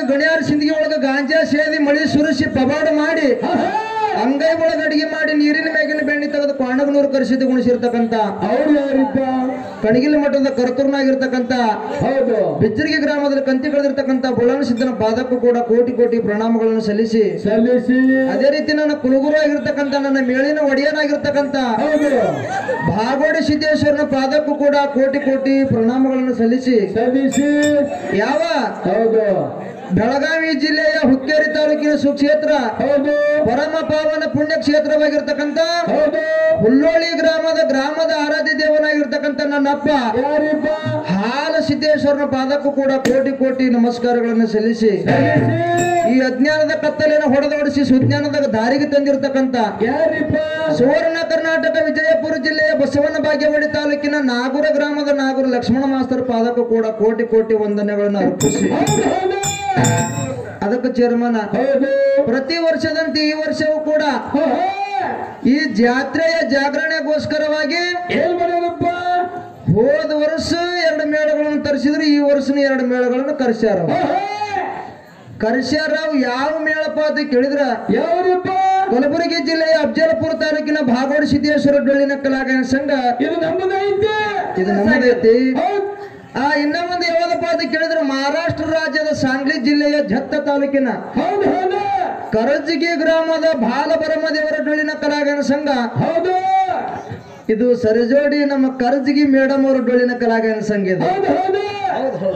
ಗಣಿಯಾರ ಸಿಂದಗಿ ಒಳಗ ಗಾಂಜಾ ಸೇದಿ ಮಳಿ ಸುರಿಸಿ ಪವಾಡ ಮಾಡಿ ಅಂಗೈ ಒಳಗ ಅಡಿಗೆ ಮಾಡಿ ನೀರಿನ ಮ್ಯಾಗಿನ ಬೆಣ್ಣೆ ತೆಗೆದು ಕ್ವಾಣಗನೂರು ಕರೆಸಿದ್ದು ಗುಣಿಸಿರ್ತಕ್ಕಂತ ಅವ್ರು ಯಾರಿಪ್ಪ ಕಣಗಿಲ ಮಠದ ಕರ್ತೂರ್ನಾಗಿರ್ತಕ್ಕಂತ ಹೌದು ಬಿಜ್ಜರ್ಗಿ ಗ್ರಾಮದಲ್ಲಿ ಕಂತಿ ಕಳೆದಿರ್ತಕ್ಕಂತ ಬುಳ್ಳನ ಸಿದ್ದನ ಪಾದಕ್ಕೂ ಕೂಡ ಕೋಟಿ ಕೋಟಿ ಪ್ರಣಾಮಗಳನ್ನು ಸಲ್ಲಿಸಿ ಸಲ್ಲಿಸಿ ಅದೇ ರೀತಿ ನನ್ನ ಕುಲಗುರು ಆಗಿರ್ತಕ್ಕಂತ ನನ್ನ ಮೇಳಿನ ಒಡೆಯನಾಗಿರ್ತಕ್ಕಂತ ಹೌದು ಭಾಗೋಡಿ ಸಿದ್ದೇಶ್ವರನ ಪಾದಕ್ಕೂ ಕೂಡ ಕೋಟಿ ಕೋಟಿ ಪ್ರಣಾಮಗಳನ್ನು ಸಲ್ಲಿಸಿ ಸಲ್ಲಿಸಿ ಯಾವ ಹೌದು ಬೆಳಗಾವಿ ಜಿಲ್ಲೆಯ ಹುಕ್ಕೇರಿ ತಾಲೂಕಿನ ಸುಕ್ಷೇತ್ರ ಹೌದು ಪರಮ ಪಾವನ ಪುಣ್ಯ ಕ್ಷೇತ್ರವಾಗಿರ್ತಕ್ಕಂತ ಹೌದು ಹುಲ್ಲೋಳಿ ಗ್ರಾಮದ ಗ್ರಾಮದ ಆರಾಧ್ಯ ದೇವನಾಗಿರ್ತಕ್ಕಂಥ ನನ್ನಪ್ಪ ಯಾರಿಪ್ಪ ಹಾಲ ಸಿದ್ದೇಶ್ವರನ ಪಾದಕ್ಕೂ ಕೂಡ ಕೋಟಿ ಕೋಟಿ ನಮಸ್ಕಾರಗಳನ್ನು ಸಲ್ಲಿಸಿ ಸಲ್ಲಿಸಿ ಈ ಅಜ್ಞಾನದ ಕತ್ತಲೆಯನ್ನು ಹೊಡೆದೋಡಿಸಿ ಸುಜ್ಞಾನದ ದಾರಿಗೆ ತಂದಿರತಕ್ಕಂತ ಯಾರಿಪ್ಪ ಸುವರ್ಣ ಕರ್ನಾಟಕ ವಿಜಯಪುರ ಜಿಲ್ಲೆಯ ಬಸವನ ಬಾಗೇವಾಡಿ ತಾಲೂಕಿನ ನಾಗೂರ ಗ್ರಾಮದ ನಾಗೂರ ಲಕ್ಷ್ಮಣ ಮಾಸ್ತರ್ ಪಾದಕ್ಕೂ ಕೂಡ ಕೋಟಿ ಕೋಟಿ ವಂದನೆಗಳನ್ನು ಅರ್ಪಿಸಿ ಹೌದು ಹೌದು ಅದಕ್ಕೆ ಚೇರ್ಮನ ಹೌದು ಪ್ರತಿ ವರ್ಷದಂತೆ ಈ ವರ್ಷವೂ ಕೂಡ ಹೋ, ಹೋ. ಈ ಜಾತ್ರೆಯ ಜಾಗರಣೆಗೋಸ್ಕರವಾಗಿ ಏನ್ ಮಾಡ್ಯಾರಪ್ಪ ಹೋದ ವರ್ಷ ಎರಡು ಮೇಳಗಳನ್ನು ತರಿಸಿದ್ರು ಈ ವರ್ಷನ ಎರಡು ಮೇಳಗಳನ್ನು ಕರೆಸ್ಯಾರ ಹೋ, ಹೋ. ಕರೆಸ್ಯಾರ ಅವು ಯಾವ ಮೇಳಪ್ಪ ಅಂತ ಕೇಳಿದ್ರ ಯಾರಿಪ್ಪ ಕಲಬುರಗಿ ಜಿಲ್ಲೆಯ ಅಫಜಲಪುರ ತಾಲೂಕಿನ ಭಾಗೋಡಿ ಸಿದ್ದೇಶ್ವರ ಡೊಳ್ಳಿನ ಕಲಾಗಾಯನ ಸಂಘ ಇದು ನಮ್ಮದೈತೆ ಇದು ನಮ್ಮದೈತಿ ಹೌದು ಆ ಇನ್ನ ಒಂದು ಯಾವ್ದಪ್ಪ ಅಂತ ಕೇಳಿದ್ರೆ ಮಹಾರಾಷ್ಟ್ರ ರಾಜ್ಯದ ಸಾಂಗ್ಲಿ ಜಿಲ್ಲೆಯ ಜತ್ತ ತಾಲೂಕಿನ ಹೌದು ಹೌದು ಕರಜಗಿ ಗ್ರಾಮದ ಬಾಲಬರಮದೇವರ ಡೊಳ್ಳಿನ ಕಲಾಗಾಯನ ಸಂಘ ಹೌದು ಇದು ಸರಿಜೋಡಿ ನಮ್ಮ ಕರಜಗಿ ಮೇಡಮ್ ಅವರ ಡೊಳ್ಳಿನ ಕಲಾಗಾಯನ ಸಂಘ ಇದು ಹೌದು ಹೌದು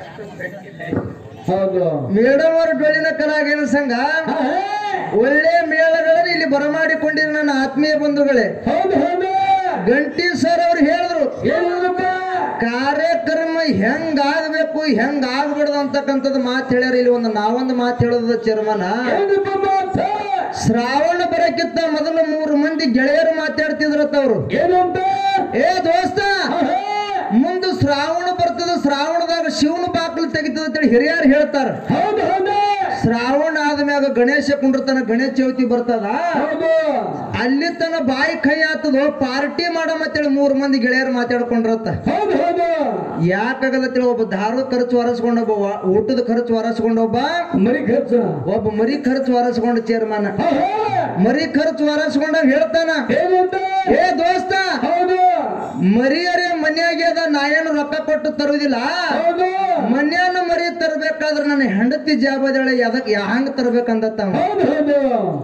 ಹೌದು ಮೇಡಮ್ ಅವರ ಡೊಳ್ಳಿನ ಕಲಾಗಾಯನ ಸಂಘ ಹಾ, ಹಾ. ಒಳ್ಳೆ ಮೇಳಗಳನ್ನು ಇಲ್ಲಿ ಬರಮಾಡಿಕೊಂಡಿರೋ ನನ್ನ ಆತ್ಮೀಯ ಬಂಧುಗಳೇ ಹೌದು ಹೌದು ಗಂಟಿ ಸರ್ ಅವ್ರು ಹೇಳಿದ್ರು ಏನಪ್ಪ ಕಾರ್ಯಕ್ರಮ ಹೆಂಗ್ ಆಗ್ಬೇಕು ಹೆಂಗ್ ಆಗ್ಬಿಡ್ದು ಅಂತಕ್ಕಂಥದ್ದು ಮಾತು ಹೇಳ್ಯಾರ ಇಲ್ಲಿ ಒಂದು ನಾವೊಂದು ಮಾತು ಹೇಳೋದ ಚರ್ಮನ ಏನಪ್ಪ ಮಾತ ಶ್ರಾವಣ ಬರಕ್ಕಿಂತ ಮೊದಲು ಮೂರು ಮಂದಿ ಗೆಳೆಯರು ಮಾತಾಡ್ತಿದ್ರತ್ತ ಅವ್ರು ಏನಂತ ಏ ದೋಸ್ತ ಹಾ, ಹಾ. ಮುಂದೆ ಶ್ರಾವಣ ಬರ್ತದ ಶ್ರಾವಣದಾಗ ಶಿವನ ಬಾಕಲು ತೆಗಿತದ ಅಂತೇಳಿ ಹಿರಿಯರು ಹೇಳ್ತಾರ ಹೌದು ಹೌದು ಶ್ರಾವಣ ಆದ್ಮ್ಯಾಗ ಗಣೇಶ ಕುಂಡ್ರತನ ಗಣೇಶ ಚೌತಿ ಬರ್ತದ ಹೌದು ಅಲ್ಲಿ ತನ ಬಾಯಿ ಕೈ ಆತದೋ ಪಾರ್ಟಿ ಮಾಡಮತ್ತೇಳಿ ಮೂರು ಮಂದಿ ಗೆಳೆಯರು ಮಾತಾಡ್ಕೊಂಡ್ರತ್ತ ಹೌದು ಹೌದು ಯಾಕಾಗದತ್ತೇಳಿ ಒಬ್ಬ ದಾರು ಖರ್ಚು ಹೊರಸ್ಕೊಂಡ ಒಬ್ಬ ವ- ಊಟದ ಖರ್ಚು ಹೊರಸ್ಕೊಂಡ ಒಬ್ಬ ಮರಿ ಖರ್ಚ ಒಬ್ಬ ಮರಿ ಖರ್ಚು ಹೊರಸ್ಕೊಂಡ ಚೇರ್ಮನ್ ಹಾ, ಹಾ. ಮರಿ ಖರ್ಚು ಹೊರಸ್ಕೊಂಡ ಹೇಳ್ತಾನ ಏನಂತ ಏ ದೋಸ್ತ ಹೌದು ಮರಿಯರೇ ಮನ್ಯಾಗ್ಯದ ನಾ ಏನು ರೊಕ್ಕ ಕೊಟ್ಟು ತರುವುದಿಲ್ಲ ಹೌದು ಮನ್ಯಾನ ಮರಿ ತರ್ಬೇಕಾದ್ರೆ ನನ್ನ ಹೆಂಡತಿ ಜಾಬದಳೆ ಎದಕ್ ಹಂಗ ತರ್ಬೇಕಂದತ್ತ ಅವ. ಹೌದು ಹೌದು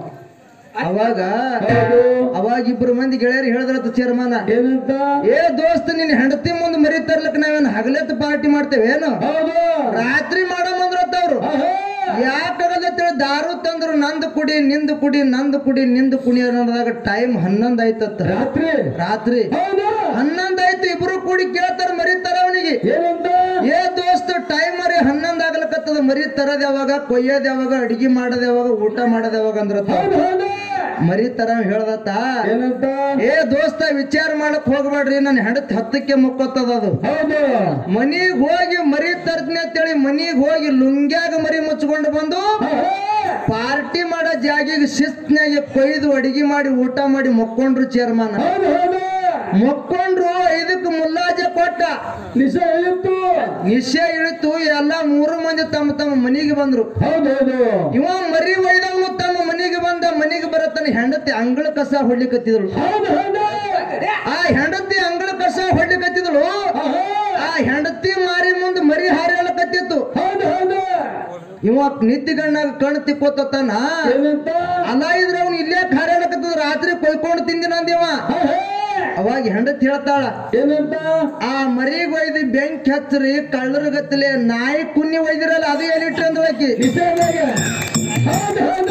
ಅವಾಗ ಹೌದು ಅವಾಗ ಇಬ್ರು ಮಂದಿ ಗೆಳೆಯರು ಹೇಳಿದ್ರತ್ತ ಚೇರ್ಮನ್ ಏನಂತ ಏ ದೋಸ್ತ ನಿನ್ನ ಹೆಂಡತಿ ಮುಂದೆ ಮರಿ ತರ್ಲಿಕ್ಕೆ ನಾವೇನು ಹಗಲೆತ್ತು ಪಾರ್ಟಿ ಮಾಡ್ತೇವೆ ಏನು ಹೌದು ರಾತ್ರಿ ಮಾಡಮಂದ್ರತ್ತ ಅವ್ರು ಹಾ, ಹಾ. ಯಾಕಾಗದತ್ತೇಳಿ ದಾರು ತಂದ್ರು ನಂದು ಕುಡಿ ನಿಂದು ಕುಡಿ ನಂದು ಕುಡಿ ನಿಂದು ಕುಡಿ ಅನ್ನೋದಾಗ ಟೈಮ್ ಹನ್ನೊಂದ್ ಆಯ್ತತ್ತ ರಾತ್ರಿ ರಾತ್ರಿ ಹೌದು ಹನ್ನೊಂದ್ ಆಯ್ತು ಇಬ್ರು ಕೂಡಿ ಕೇಳ್ತಾರ ಮರಿತಾರ ಅವನಿಗೆ ಏನಂತ ಏ ದೋಸ್ತ ಟೈಮ್ ಮರಿ ಹನ್ನೊಂದ್ ಆಗ್ಲಕತ್ತದ ಮರಿ ತರದ್ ಯಾವಾಗ ಕೊಯ್ಯೋದ್ ಯಾವಾಗ ಅಡಿಗೆ ಮಾಡೋದ್ ಯಾವಾಗ ಊಟ ಮಾಡೋದ್ ಯಾವಾಗ ಅಂದ್ರತ್ತ ಹೌದು ಹೌದು ಮರಿ ತರ ಹೇಳ್ದತ್ತ ಏನಂತ ಏ ದೋಸ್ತ ವಿಚಾರ ಮಾಡಕ್ ಹೋಗ್ಬೇಡ್ರಿ ನನ್ನ ಹೆಂಡತಿ ಹತ್ತಕ್ಕೆ ಮುಕ್ಕೊತ್ತದ ಅದು ಹೌದು ಮನಿಗ್ ಹೋಗಿ ಮರಿ ತರ್ತೀನಿ ಅಂತೇಳಿ ಮನಿಗ್ ಹೋಗಿ ಲುಂಗ್ಯಾಗ ಮರಿ ಮುಚ್ಕೊಂಡು ಬಂದು ಹಾ, ಹಾ. ಪಾರ್ಟಿ ಮಾಡೋ ಜಾಗಿಗೆ ಶಿಸ್ತ್ನಾಗೆ ಕೊಯ್ದು ಅಡಿಗೆ ಮಾಡಿ ಊಟ ಮಾಡಿ ಮಕ್ಕೊಂಡ್ರು ಚೇರ್ಮನ್ ಹೌದು ಹೌದು ಮಕ್ಕೊಂಡ್ರು ಇದಕ್ಕೆ ಮುಲ್ಲಾಜ ಕೊಟ್ಟ ನಿಜ ಹೇಳಿತ್ತು ನಿಶ್ಚಯ ಇಳಿತು ಎಲ್ಲ ಮೂರು ಮಂದಿ ತಮ್ಮ ತಮ್ಮ ಮನಿಗೆ ಬಂದ್ರು ಹೌದು ಹೌದು ಇವ ಮರಿ ಒಯ್ದವನು ತಮ್ಮ ಮನಿಗೆ ಬಂದ ಮನಿಗೆ ಬರತನ ಹೆಂಡತಿ ಅಂಗಳ ಕಸ ಹೊಡ್ಲಿಕತ್ತಿದಳು ಹೌದು ಹೌದು ಆ ಹೆಂಡತಿ ಅಂಗಳ ಕಸ ಹೊಡ್ಲಿಕತ್ತಿದಳು ಹಾ, ಹಾ. ಆ ಹೆಂಡತಿ ಮಾರಿ ಮುಂದೆ ಮರಿ ಹಾರಾಳಕತ್ತಿತ್ತು ಹೌದು ಹೌದು ಇವ ನಿದ್ದಿಗಣ್ಣಾಗ ಕಣ್ ತಿಕ್ಕೋತಾನ ಏನಂತ ಅಲ್ಲ ಇದ್ರ ಅವ್ನು ಇಲ್ಲೇ ಹಾರಾಳಕತ್ತದ ರಾತ್ರಿ ಕೊಯ್ಕೊಂಡು ತಿಂದಿನ ಅಂದಿವ ಹಾ, ಹಾ. ಅವಾಗ ಹೆಂಡತಿ ಹೇಳ್ತಾಳ ಏನಂತ ಆ ಮರಿಗ್ ಒಯ್ದು ಬೆಂಕಿ ಹಚ್ಚ್ರಿ ಕಳ್ಳರ ಗತ್ತಲೆ ನಾಯಿ ಕುನ್ನಿ ಒಯ್ದಿರಲ್ಲ ಅದು ಎಲ್ಲಿಟ್ರಿ ಅಂದ್ಳಕಿ ನಿಜವಾಗಿ ಹೌದು ಹೌದು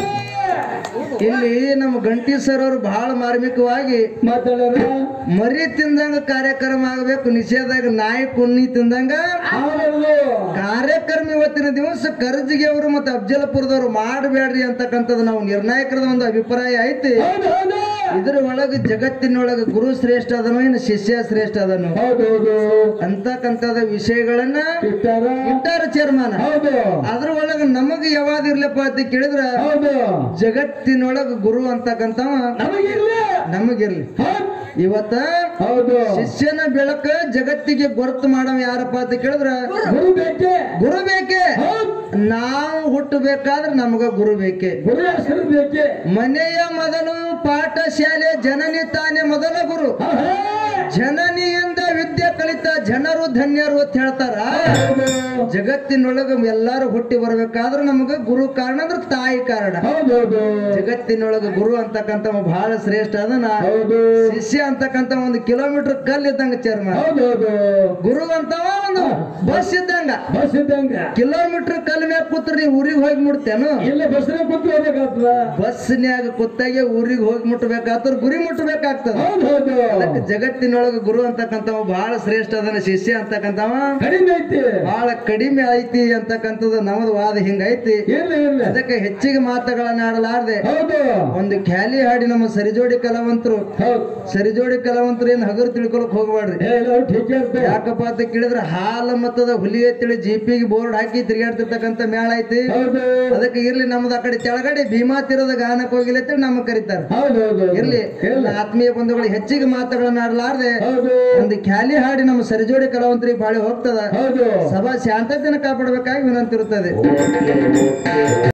ಇಲ್ಲಿ ನಮ್ಮ ಗಂಟಿ ಸರ್ ಅವರು ಬಹಳ ಮಾರ್ಮಿಕವಾಗಿ ಮಾತಾಡೋಣ ಮರಿ ತಿಂದಂಗ ಕಾರ್ಯಕ್ರಮ ಆಗಬೇಕು ನಿಷೇಧಾಗ ನಾಯಿ ಕುನ್ನಿ ತಿಂದಂಗ ಹೌದು ಕಾರ್ಯಕ್ರಮ ಇವತ್ತಿನ ದಿವಸ ಕರ್ಜಿಗೆ ಅವರು ಮತ್ತೆ ಅಫಜಲಪುರದವರು ಮಾಡಬೇಡ್ರಿ ಅಂತಕ್ಕಂಥದ್ದು ನಾವು ನಿರ್ಣಾಯಕರದ ಒಂದು ಅಭಿಪ್ರಾಯ ಐತಿ ಹೌದು ಹೌದು ಇದ್ರ ಒಳಗೆ ಜಗತ್ತಿನೊಳಗೆ ಗುರು ಶ್ರೇಷ್ಠ ಅದನು ಇನ್ನು ಶಿಷ್ಯ ಶ್ರೇಷ್ಠ ಅದನು ಹೌದು ಹೌದು ಅಂತಕ್ಕಂಥದ ವಿಷಯಗಳನ್ನ ಇಟ್ಟಾರ ಇಟ್ಟಾರ ಚೇರ್ಮನ್ ಹೌದು ಅದ್ರ ಒಳಗೆ ನಮಗೆ ಯಾವಾಗ ಇರ್ಲಪ್ಪ ಅಂತ ಕೇಳಿದ್ರ ಹೌದು ಜಗತ್ತಿನೊಳಗ ಗುರು ಅಂತಕ್ಕಂಥವ ನಮಗಿರ್ಲಿ ನಮಗಿರ್ಲಿ ಹೌದು ಇವತ್ತ ಹೌದು ಶಿಷ್ಯನ ಬೆಳಕ ಜಗತ್ತಿಗೆ ಗೊತ್ತು ಮಾಡವ ಯಾರಪ್ಪ ಅಂತ ಕೇಳಿದ್ರ ಗುರು ಬೇಕೆ ಗುರು ಬೇಕೆ ಹೌದು ನಾವು ಹುಟ್ಟಬೇಕಾದ್ರೆ ನಮಗ ಗುರು ಬೇಕೆ ಗುರು ಹೆಸರು ಬೇಕೆ ಮನೆಯ ಮೊದಲು ಪಾಠಶಾಲೆ ಜನನಿ ತಾನೇ ಮೊದಲ ಗುರು ಆಹಾ. ಜನನಿಯಿಂದ ವಿದ್ಯೆ ಕಲಿತ ಜನರು ಧನ್ಯರು ಅಂತ ಹೇಳ್ತಾರ ಹೌದು ಜಗತ್ತಿನೊಳಗ ಎಲ್ಲಾರು ಹುಟ್ಟಿ ಬರ್ಬೇಕಾದ್ರೆ ನಮಗ ಗುರು ಕಾರಣ ಅಂದ್ರೆ ತಾಯಿ ಕಾರಣ ಹೌದೌದು ಜಗತ್ತಿನೊಳಗ ಗುರು ಅಂತಕ್ಕಂಥ ಬಹಳ ಶ್ರೇಷ್ಠ ಅದನ್ನ ಹೌದು ಶಿಷ್ಯ ಅಂತಕ್ಕಂಥ ಒಂದು ಕಿಲೋಮೀಟರ್ ಕಲ್ ಇದ್ದಂಗ ಚರ್ಮ ಹೌದೌದು ಗುರು ಅಂತವ ಒಂದು ಬಸ್ ಇದ್ದಂಗ ಬಸ್ ಇದ್ದಂಗ ಕಿಲೋಮೀಟರ್ ಕಲ್ ಮ್ಯಾಗ ಕೂತ್ರಿ ನೀವು ಊರಿಗೆ ಹೋಗಿ ಮುಟ್ತೇನು ಇಲ್ಲ ಬಸ್ನಾಗ ಕೂತು ಹೋಗ್ಬೇಕಾಗ್ತದ ಬಸ್ನ್ಯಾಗ ಕೂತಾಗೆ ಊರಿಗೆ ಹೋಗಿ ಮುಟ್ಟಬೇಕಾಗ್ತದ ಗುರಿ ಮುಟ್ಟಬೇಕಾಗ್ತದ ಹೌದು ಹೌದು ಅದಕ್ಕೆ ಜಗತ್ತಿನೊಳಗ ಗುರು ಅಂತಕ್ಕಂಥವ ಬಹಳ ಶ್ರೇಷ್ಠ ಅದನ್ನ ಶಿಷ್ಯ ಅಂತಕ್ಕಂಥವ ಕಡಿಮೆ ಐತಿ ಬಹಳ ಕಡಿಮೆ ಐತಿ ಅಂತಕ್ಕಂಥದ್ದು ನಮ್ಮದು ವಾದ ಹಿಂಗೈತಿ ಇಲ್ಲ ಇಲ್ಲ ಅದಕ್ಕೆ ಹೆಚ್ಚಿಗೆ ಮಾತುಗಳನ್ನ ಆಡಲಾರ್ದೆ ಹೌದು ಒಂದು ಖ್ಯಾಲಿ ಹಾಡಿ ನಮ್ಮ ಸರಿಜೋಡಿ ಕಲಾವಂತರು ಹೌದು ಸರಿಜೋಡಿ ಕಲಾವಂತರು ಏನು ಹಗರು ತಿಳ್ಕೊಳಕ್ ಹೋಗ್ಬೇಡ್ರಿ ಏ ನಾವು ಠೀಕ್ ಇರ್ತೇವೆ ಯಾಕಪ್ಪ ಅಂತ ಕೇಳಿದ್ರೆ ಹಾಲ ಮತ್ತದ ಹುಲಿ ಎತ್ತಳಿ ಜಿಪಿಗೆ ಬೋರ್ಡ್ ಹಾಕಿ ತಿರುಗಾಡ್ತಿರ್ತಕ್ಕಂಥ ಮೇಳ ಐತಿ ಹೌದು ಅದಕ್ಕೆ ಇರ್ಲಿ ನಮ್ದು ಆ ಕಡೆ ತೆಳಗಡೆ ಭೀಮಾ ತೀರದ ಗಾನಕ್ಕೆ ಹೋಗಿಲ್ಲ ಅಂತೇಳಿ ನಮಗೆ ಕರೀತಾರೆ ಹೌದು ಹೌದು ಇರ್ಲಿ ಇಲ್ಲ ಆತ್ಮೀಯ ಬಂಧುಗಳು ಹೆಚ್ಚಿಗೆ ಮಾತುಗಳನ್ನ ಆಡಲಾರ್ದೆ ಹೌದು ಒಂದು ಖ್ಯಾಲಿ ಹಾಡಿ ನಮ್ಮ ಸರಿಜೋಡಿ ಕಲಾವಂತರಿಗೆ ಬಾಳಿ ಹೋಗ್ತದ ಹೌದು ಸಭಾ ಶಾಂತತೆಯನ್ನು ಕಾಪಾಡಬೇಕಾಗಿ ವಿನಂತಿ ಇರುತ್ತದೆ